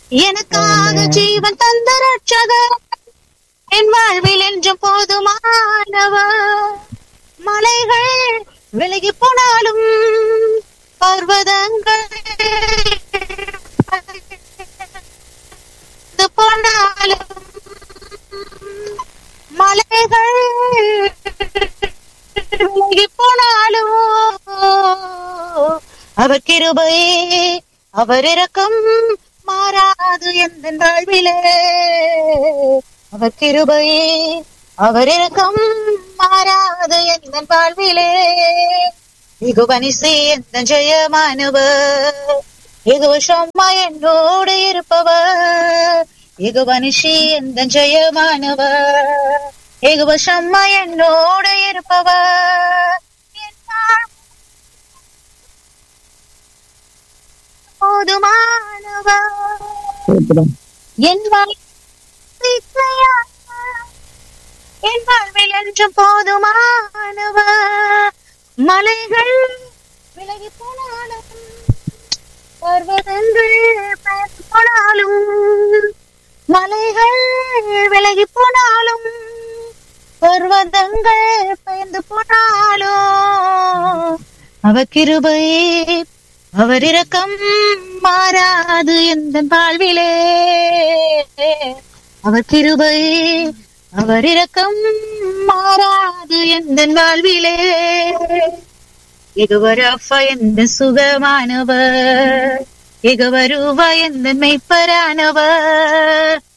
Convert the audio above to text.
எனக்காக ஜீவன் தந்த ரட்சகர் என் வாழ்வில் என்றும் போதுமானவர் மலைகள் விலகி போனாலும் பர்வதங்கள் பறந்து போனாலும் மலைகள் விலகி போனாலும் அவர் கிருபை அவர் இரக்கம் மாறாது எந்த வாழ்விலே அவர் கிருபை அவர் இரக்கம் மாறாது எந்த வாழ்விலே இகுவனிசை எந்த ஜெயமானவர் இகுவசம்மா என்னோடு இருப்பவர் இகுவனிஷி எந்த ஜெயமானவர் இகுவசம்மா என்னோடு இருப்பவர் என் வாழ்வு போதுமானவர் என் வாழ்க்கையா என் வாழ்வில் என்றும் போதுமானவர் மலைகள் விலகி போனாலும் பர்வதங்கள் பெயர்ந்து போனாலும் மலைகள் விலகி போனாலும் பர்வதங்கள் பெயர்ந்து போனாலும் அவர் கிருபை அவர் இரக்கம் மாறாது எந்த வாழ்விலே அவர் கிருபை அவர் இரக்கம் மாறாது எந்த வாழ்விலே இகுவரஃப எந்த சுகமானவர் இகுவருவ எந்த மெய்ப்பரானவர்